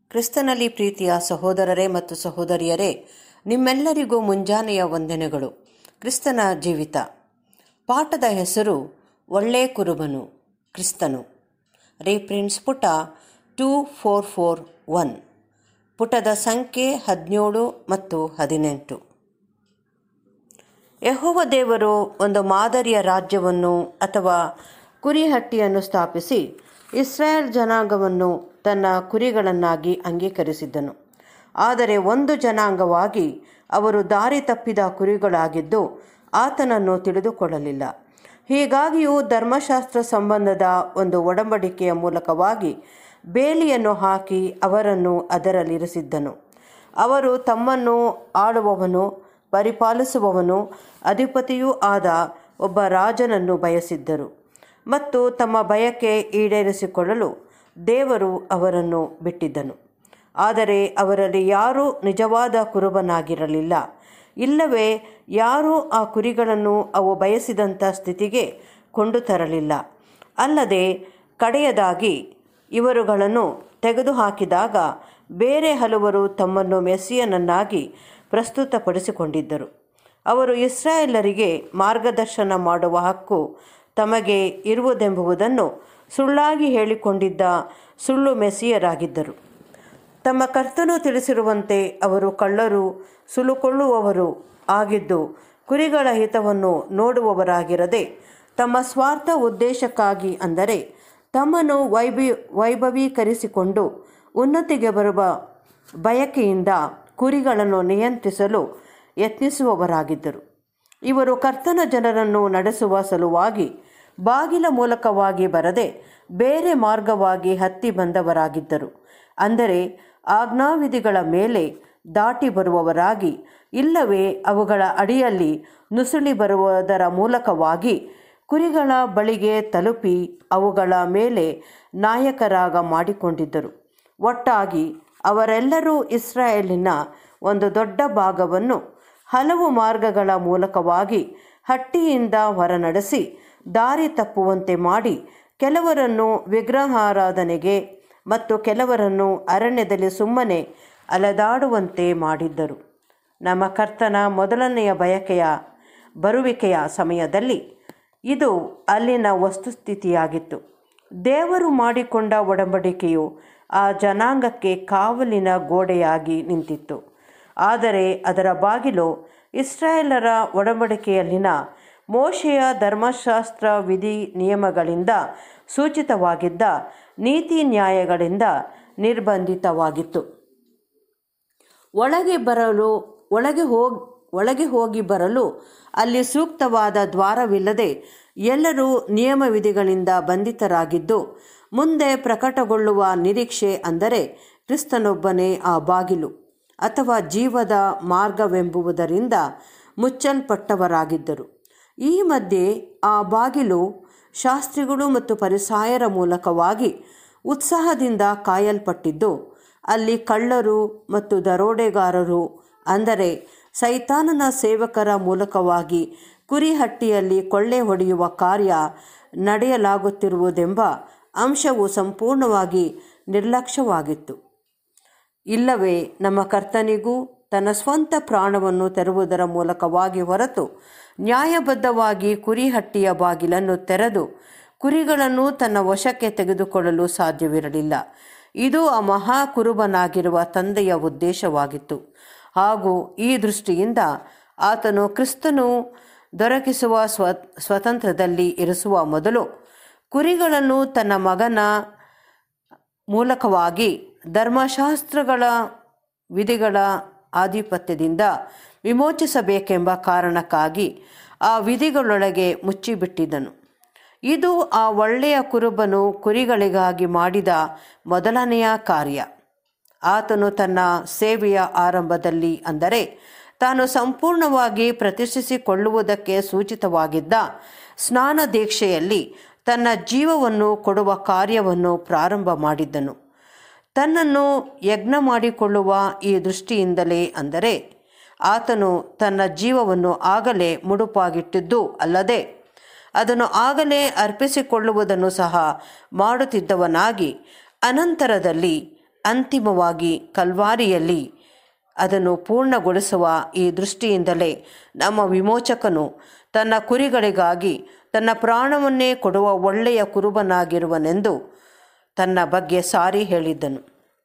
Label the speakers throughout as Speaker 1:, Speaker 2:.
Speaker 1: ಕ್ರಿಸ್ತನಲ್ಲಿ ಪ್ರೀತಿಯ ಸಹೋದರರೇ ಮತ್ತು ಸಹೋದರಿಯರೇ ನಿಮ್ಮೆಲ್ಲರಿಗೂ ಮುಂಜಾನೆಯ ವಂದನೆಗಳು ಕ್ರಿಸ್ತನ ಜೀವಿತ ಪಾಠದ ಹೆಸರು ಒಳ್ಳೆ ಕುರುಬನು ಕ್ರಿಸ್ತನು ರೀಪ್ರಿನ್ಸ್ ಪುಟ ಟೂ ಫೋರ್ ಫೋರ್ ಒನ್ ಪುಟದ ಸಂಖ್ಯೆ ಹದಿನೇಳು ಮತ್ತು ಹದಿನೆಂಟು ಯಹೋವ ದೇವರು ಒಂದು ಮಾದರಿಯ ರಾಜ್ಯವನ್ನು ಅಥವಾ ಕುರಿಹಟ್ಟಿಯನ್ನು ಸ್ಥಾಪಿಸಿ ಇಸ್ರಾಯೇಲ್ ಜನಾಂಗವನ್ನು ತನ್ನ ಕುರಿಗಳನ್ನಾಗಿ ಅಂಗೀಕರಿಸಿದ್ದನು ಆದರೆ ಒಂದು ಜನಾಂಗವಾಗಿ ಅವರು ದಾರಿ ತಪ್ಪಿದ ಕುರಿಗಳಾಗಿದ್ದು ಆತನನ್ನು ತಿಳಿದುಕೊಳ್ಳಲಿಲ್ಲ ಹೀಗಾಗಿಯೂ ಧರ್ಮಶಾಸ್ತ್ರ ಸಂಬಂಧದ ಒಂದು ಒಡಂಬಡಿಕೆಯ ಮೂಲಕವಾಗಿ ಬೇಲಿಯನ್ನು ಹಾಕಿ ಅವರನ್ನು ಅದರಲ್ಲಿರಿಸಿದ್ದನು ಅವರು ತಮ್ಮನ್ನು ಆಳುವವನು ಪರಿಪಾಲಿಸುವವನು ಅಧಿಪತಿಯೂ ಆದ ಒಬ್ಬ ರಾಜನನ್ನು ಬಯಸಿದ್ದರು ಮತ್ತು ತಮ್ಮ ಬಯಕೆ ಈಡೇರಿಸಿಕೊಳ್ಳಲು ದೇವರು ಅವರನ್ನು ಬಿಟ್ಟಿದ್ದನು ಆದರೆ ಅವರಲ್ಲಿ ಯಾರೂ ನಿಜವಾದ ಕುರುಬನಾಗಿರಲಿಲ್ಲ ಇಲ್ಲವೇ ಯಾರೂ ಆ ಕುರಿಗಳನ್ನು ಅವು ಬಯಸಿದಂಥ ಸ್ಥಿತಿಗೆ ಕೊಂಡು ತರಲಿಲ್ಲ ಅಲ್ಲದೆ ಕಡೆಯದಾಗಿ ಇವರುಗಳನ್ನು ತೆಗೆದುಹಾಕಿದಾಗ ಬೇರೆ ಹಲವರು ತಮ್ಮನ್ನು ಮೆಸ್ಸಿಯನನ್ನಾಗಿ ಪ್ರಸ್ತುತಪಡಿಸಿಕೊಂಡಿದ್ದರು ಅವರು ಇಸ್ರಾಯೇಲರಿಗೆ ಮಾರ್ಗದರ್ಶನ ಮಾಡುವ ಹಕ್ಕು ತಮಗೆ ಇರುವುದೆಂಬುದನ್ನು ಸುಳ್ಳಾಗಿ ಹೇಳಿಕೊಂಡಿದ್ದ ಸುಳ್ಳು ಮೆಸ್ಸಿಯರಾಗಿದ್ದರು ತಮ್ಮ ಕರ್ತನು ತಿಳಿಸಿರುವಂತೆ ಅವರು ಕಳ್ಳರು ಸುಲುಕೊಳ್ಳುವವರು ಆಗಿದ್ದು ಕುರಿಗಳ ಹಿತವನ್ನು ನೋಡುವವರಾಗಿರದೆ ತಮ್ಮ ಸ್ವಾರ್ಥ ಉದ್ದೇಶಕ್ಕಾಗಿ ಅಂದರೆ ತಮ್ಮನ್ನು ವೈಭಿ ವೈಭವೀಕರಿಸಿಕೊಂಡು ಉನ್ನತಿಗೆ ಬರುವ ಬಯಕೆಯಿಂದ ಕುರಿಗಳನ್ನು ನಿಯಂತ್ರಿಸಲು ಯತ್ನಿಸುವವರಾಗಿದ್ದರು ಇವರು ಕರ್ತನ ಜನರನ್ನು ನಡೆಸುವ ಸಲುವಾಗಿ ಬಾಗಿಲ ಮೂಲಕವಾಗಿ ಬರದೆ ಬೇರೆ ಮಾರ್ಗವಾಗಿ ಹತ್ತಿ ಬಂದವರಾಗಿದ್ದರು ಅಂದರೆ ಆಜ್ಞಾವಿಧಿಗಳ ಮೇಲೆ ದಾಟಿ ಬರುವವರಾಗಿ ಇಲ್ಲವೇ ಅವುಗಳ ಅಡಿಯಲ್ಲಿ ನುಸುಳಿ ಬರುವುದರ ಮೂಲಕವಾಗಿ ಕುರಿಗಳ ಬಳಿಗೆ ತಲುಪಿ ಅವುಗಳ ಮೇಲೆ ನಾಯಕರಾಗ ಮಾಡಿಕೊಂಡಿದ್ದರು ಒಟ್ಟಾಗಿ ಅವರೆಲ್ಲರೂ ಇಸ್ರಾಯೇಲಿನ ಒಂದು ದೊಡ್ಡ ಭಾಗವನ್ನು ಹಲವು ಮಾರ್ಗಗಳ ಮೂಲಕವಾಗಿ ಹಟ್ಟಿಯಿಂದ ಹೊರನಡೆಸಿ ದಾರಿ ತಪ್ಪುವಂತೆ ಮಾಡಿ ಕೆಲವರನ್ನು ವಿಗ್ರಹಾರಾಧನೆಗೆ ಮತ್ತು ಕೆಲವರನ್ನು ಅರಣ್ಯದಲ್ಲಿ ಸುಮ್ಮನೆ ಅಲೆದಾಡುವಂತೆ ಮಾಡಿದ್ದರು ನಮ್ಮ ಕರ್ತನ ಮೊದಲನೆಯ ಬಯಕೆಯ ಬರುವಿಕೆಯ ಸಮಯದಲ್ಲಿ ಇದು ಅಲ್ಲಿನ ವಸ್ತುಸ್ಥಿತಿಯಾಗಿತ್ತು ದೇವರು ಮಾಡಿಕೊಂಡ ಒಡಂಬಡಿಕೆಯು ಆ ಜನಾಂಗಕ್ಕೆ ಕಾವಲಿನ ಗೋಡೆಯಾಗಿ ನಿಂತಿತ್ತು ಆದರೆ ಅದರ ಬಾಗಿಲು ಇಸ್ರಾಯೇಲರ ಒಡಂಬಡಿಕೆಯಲ್ಲಿನ ಮೋಶೆಯ ಧರ್ಮಶಾಸ್ತ್ರ ವಿಧಿ ನಿಯಮಗಳಿಂದ ಸೂಚಿತವಾಗಿದ್ದ ನೀತಿ ನ್ಯಾಯಗಳಿಂದ ನಿರ್ಬಂಧಿತವಾಗಿತ್ತು ಒಳಗೆ ಬರಲು ಒಳಗೆ ಹೋಗಿ ಒಳಗೆ ಹೋಗಿ ಬರಲು ಅಲ್ಲಿ ಸೂಕ್ತವಾದ ದ್ವಾರವಿಲ್ಲದೆ ಎಲ್ಲರೂ ನಿಯಮ ವಿಧಿಗಳಿಂದ ಬಂಧಿತರಾಗಿದ್ದು ಮುಂದೆ ಪ್ರಕಟಗೊಳ್ಳುವ ನಿರೀಕ್ಷೆ ಅಂದರೆ ಕ್ರಿಸ್ತನೊಬ್ಬನೇ ಆ ಬಾಗಿಲು ಅಥವಾ ಜೀವದ ಮಾರ್ಗವೆಂಬುದರಿಂದ ಮುಚ್ಚಲ್ಪಟ್ಟವರಾಗಿದ್ದರು ಈ ಮಧ್ಯೆ ಆ ಬಾಗಿಲು ಶಾಸ್ತ್ರಿಗಳು ಮತ್ತು ಪರಿಸಾಯರ ಮೂಲಕವಾಗಿ ಉತ್ಸಾಹದಿಂದ ಕಾಯಲ್ಪಟ್ಟಿದ್ದು ಅಲ್ಲಿ ಕಳ್ಳರು ಮತ್ತು ದರೋಡೆಗಾರರು ಅಂದರೆ ಸೈತಾನನ ಸೇವಕರ ಮೂಲಕವಾಗಿ ಕುರಿಹಟ್ಟಿಯಲ್ಲಿ ಕೊಳ್ಳೆ ಹೊಡೆಯುವ ಕಾರ್ಯ ನಡೆಯಲಾಗುತ್ತಿರುವುದೆಂಬ ಅಂಶವು ಸಂಪೂರ್ಣವಾಗಿ ನಿರ್ಲಕ್ಷ್ಯವಾಗಿತ್ತು ಇಲ್ಲವೇ ನಮ್ಮ ಕರ್ತನಿಗೂ ತನ್ನ ಸ್ವಂತ ಪ್ರಾಣವನ್ನು ತೆರುವುದರ ಮೂಲಕವಾಗಿ ಹೊರತು ನ್ಯಾಯಬದ್ಧವಾಗಿ ಕುರಿಹಟ್ಟಿಯ ಬಾಗಿಲನ್ನು ತೆರೆದು ಕುರಿಗಳನ್ನು ತನ್ನ ವಶಕ್ಕೆ ತೆಗೆದುಕೊಳ್ಳಲು ಸಾಧ್ಯವಿರಲಿಲ್ಲ ಇದು ಆ ಮಹಾ ಕುರುಬನಾಗಿರುವ ತಂದೆಯ ಉದ್ದೇಶವಾಗಿತ್ತು ಹಾಗೂ ಈ ದೃಷ್ಟಿಯಿಂದ ಆತನು ಕ್ರಿಸ್ತನು ದೊರಕಿಸುವ ಸ್ವ ಸ್ವತಂತ್ರದಲ್ಲಿ ಇರಿಸುವ ಮೊದಲು ಕುರಿಗಳನ್ನು ತನ್ನ ಮಗನ ಮೂಲಕವಾಗಿ ಧರ್ಮಶಾಸ್ತ್ರಗಳ ವಿಧಿಗಳ ಆಧಿಪತ್ಯದಿಂದ ವಿಮೋಚಿಸಬೇಕೆಂಬ ಕಾರಣಕ್ಕಾಗಿ ಆ ವಿಧಿಗಳೊಳಗೆ ಮುಚ್ಚಿಬಿಟ್ಟಿದ್ದನು ಇದು ಆ ಒಳ್ಳೆಯ ಕುರುಬನು ಕುರಿಗಳಿಗಾಗಿ ಮಾಡಿದ ಮೊದಲನೆಯ ಕಾರ್ಯ ಆತನು ತನ್ನ ಸೇವೆಯ ಆರಂಭದಲ್ಲಿ ಅಂದರೆ ತಾನು ಸಂಪೂರ್ಣವಾಗಿ ಪ್ರತಿಷ್ಠಿಸಿಕೊಳ್ಳುವುದಕ್ಕೆ ಸೂಚಿತವಾಗಿದ್ದ ಸ್ನಾನ ದೀಕ್ಷೆಯಲ್ಲಿ ತನ್ನ ಜೀವವನ್ನು ಕೊಡುವ ಕಾರ್ಯವನ್ನು ಪ್ರಾರಂಭ ಮಾಡಿದ್ದನು ತನ್ನನ್ನು ಯಜ್ಞ ಮಾಡಿಕೊಳ್ಳುವ ಈ ದೃಷ್ಟಿಯಿಂದಲೇ ಅಂದರೆ ಆತನು ತನ್ನ ಜೀವವನ್ನು ಆಗಲೇ ಮುಡುಪಾಗಿಟ್ಟಿದ್ದು ಅಲ್ಲದೆ ಅದನ್ನು ಆಗಲೇ ಅರ್ಪಿಸಿಕೊಳ್ಳುವುದನ್ನು ಸಹ ಮಾಡುತ್ತಿದ್ದವನಾಗಿ ಅನಂತರದಲ್ಲಿ ಅಂತಿಮವಾಗಿ ಕಲ್ವಾರಿಯಲ್ಲಿ ಅದನ್ನು ಪೂರ್ಣಗೊಳಿಸುವ ಈ ದೃಷ್ಟಿಯಿಂದಲೇ ನಮ್ಮ ವಿಮೋಚಕನು ತನ್ನ ಕುರಿಗಳಿಗಾಗಿ ತನ್ನ ಪ್ರಾಣವನ್ನೇ ಕೊಡುವ ಒಳ್ಳೆಯ ಕುರುಬನಾಗಿರುವನೆಂದು ತನ್ನ ಬಗ್ಗೆ ಸಾರಿ ಹೇಳಿದ್ದನು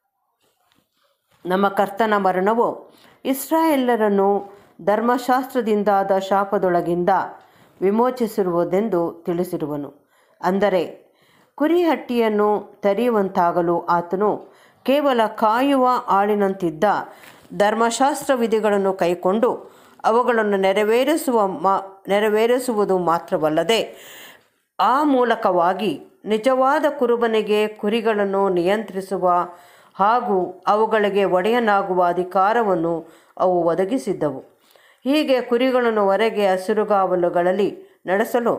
Speaker 1: ನಮ್ಮ ಕರ್ತನ ಮರಣವು ಇಸ್ರಾಯೇಲರನ್ನು ಧರ್ಮಶಾಸ್ತ್ರದಿಂದಾದ ಶಾಪದೊಳಗಿಂದ ವಿಮೋಚಿಸಿರುವುದೆಂದು ತಿಳಿಸಿರುವನು ಅಂದರೆ ಕುರಿಹಟ್ಟಿಯನ್ನು ತೆರೆಯುವಂತಾಗಲು ಆತನು ಕೇವಲ ಕಾಯುವ ಆಳಿನಂತಿದ್ದ ಧರ್ಮಶಾಸ್ತ್ರ ವಿಧಿಗಳನ್ನು ಕೈಕೊಂಡು ಅವುಗಳನ್ನು ನೆರವೇರಿಸುವ ಮಾ ನೆರವೇರಿಸುವುದು ಮಾತ್ರವಲ್ಲದೆ ಆ ಮೂಲಕವಾಗಿ ನಿಜವಾದ ಕುರುಬನಿಗೆ ಕುರಿಗಳನ್ನು ನಿಯಂತ್ರಿಸುವ ಹಾಗೂ ಅವುಗಳಿಗೆ ಒಡೆಯನಾಗುವ ಅಧಿಕಾರವನ್ನು ಅವು ಒದಗಿಸಿದ್ದವು ಹೀಗೆ ಕುರಿಗಳನ್ನು ಹೊರಗೆ ಹಸಿರುಗಾವಲುಗಳಲ್ಲಿ ನಡೆಸಲು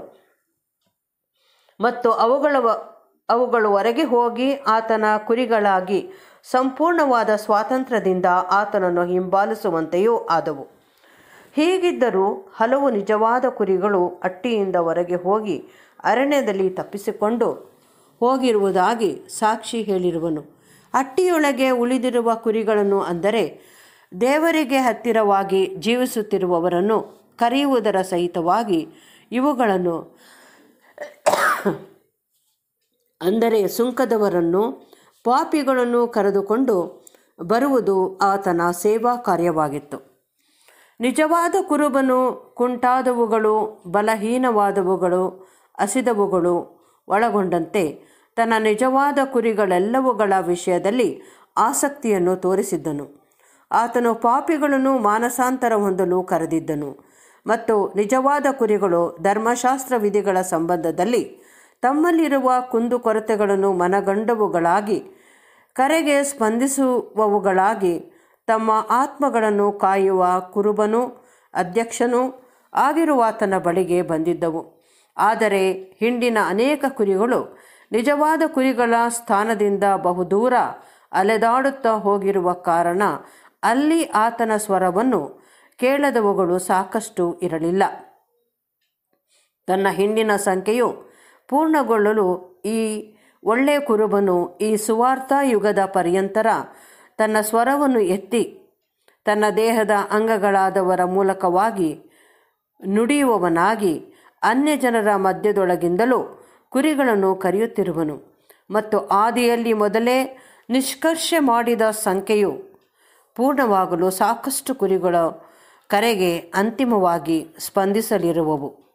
Speaker 1: ಮತ್ತು ಅವುಗಳ ಅವುಗಳು ಹೊರಗೆ ಹೋಗಿ ಆತನ ಕುರಿಗಳಾಗಿ ಸಂಪೂರ್ಣವಾದ ಸ್ವಾತಂತ್ರ್ಯದಿಂದ ಆತನನ್ನು ಹಿಂಬಾಲಿಸುವಂತೆಯೂ ಆದವು ಹೀಗಿದ್ದರೂ ಹಲವು ನಿಜವಾದ ಕುರಿಗಳು ಅಟ್ಟಿಯಿಂದ ಹೊರಗೆ ಹೋಗಿ ಅರಣ್ಯದಲ್ಲಿ ತಪ್ಪಿಸಿಕೊಂಡು ಹೋಗಿರುವುದಾಗಿ ಸಾಕ್ಷಿ ಹೇಳಿರುವನು ಅಟ್ಟಿಯೊಳಗೆ ಉಳಿದಿರುವ ಕುರಿಗಳನ್ನು ಅಂದರೆ ದೇವರಿಗೆ ಹತ್ತಿರವಾಗಿ ಜೀವಿಸುತ್ತಿರುವವರನ್ನು ಕರೆಯುವುದರ ಸಹಿತವಾಗಿ ಇವುಗಳನ್ನು ಅಂದರೆ ಸುಂಕದವರನ್ನು ಪಾಪಿಗಳನ್ನು ಕರೆದುಕೊಂಡು ಬರುವುದು ಆತನ ಸೇವಾ ಕಾರ್ಯವಾಗಿತ್ತು ನಿಜವಾದ ಕುರುಬನು ಕುಂಟಾದವುಗಳು ಬಲಹೀನವಾದವುಗಳು ಹಸಿದವುಗಳು ಒಳಗೊಂಡಂತೆ ತನ್ನ ನಿಜವಾದ ಕುರಿಗಳೆಲ್ಲವುಗಳ ವಿಷಯದಲ್ಲಿ ಆಸಕ್ತಿಯನ್ನು ತೋರಿಸಿದ್ದನು ಆತನು ಪಾಪಿಗಳನ್ನು ಮಾನಸಾಂತರ ಹೊಂದಲು ಕರೆದಿದ್ದನು ಮತ್ತು ನಿಜವಾದ ಕುರಿಗಳು ಧರ್ಮಶಾಸ್ತ್ರ ವಿಧಿಗಳ ಸಂಬಂಧದಲ್ಲಿ ತಮ್ಮಲ್ಲಿರುವ ಕುಂದುಕೊರತೆಗಳನ್ನು ಮನಗಂಡವುಗಳಾಗಿ ಕರೆಗೆ ಸ್ಪಂದಿಸುವವುಗಳಾಗಿ ತಮ್ಮ ಆತ್ಮಗಳನ್ನು ಕಾಯುವ ಕುರುಬನು ಅಧ್ಯಕ್ಷನೂ ಆಗಿರುವಾತನ ಬಳಿಗೆ ಬಂದಿದ್ದವು ಆದರೆ ಹಿಂಡಿನ ಅನೇಕ ಕುರಿಗಳು ನಿಜವಾದ ಕುರಿಗಳ ಸ್ಥಾನದಿಂದ ಬಹುದೂರ ಅಲೆದಾಡುತ್ತಾ ಹೋಗಿರುವ ಕಾರಣ ಅಲ್ಲಿ ಆತನ ಸ್ವರವನ್ನು ಕೇಳದವುಗಳು ಸಾಕಷ್ಟು ಇರಲಿಲ್ಲ ತನ್ನ ಹಿಂಡಿನ ಸಂಖ್ಯೆಯು ಪೂರ್ಣಗೊಳ್ಳಲು ಈ ಒಳ್ಳೆಯ ಕುರುಬನು ಈ ಸುವಾರ್ಥ ಯುಗದ ಪರ್ಯಂತರ ತನ್ನ ಸ್ವರವನ್ನು ಎತ್ತಿ ತನ್ನ ದೇಹದ ಅಂಗಗಳಾದವರ ಮೂಲಕವಾಗಿ ನುಡಿಯುವವನಾಗಿ ಅನ್ಯ ಜನರ ಮಧ್ಯದೊಳಗಿಂದಲೂ ಕುರಿಗಳನ್ನು ಕರೆಯುತ್ತಿರುವನು ಮತ್ತು ಆದಿಯಲ್ಲಿ ಮೊದಲೇ ನಿಷ್ಕರ್ಷೆ ಮಾಡಿದ ಸಂಖ್ಯೆಯು ಪೂರ್ಣವಾಗಲು ಸಾಕಷ್ಟು ಕುರಿಗಳ ಕರೆಗೆ ಅಂತಿಮವಾಗಿ ಸ್ಪಂದಿಸಲಿರುವವು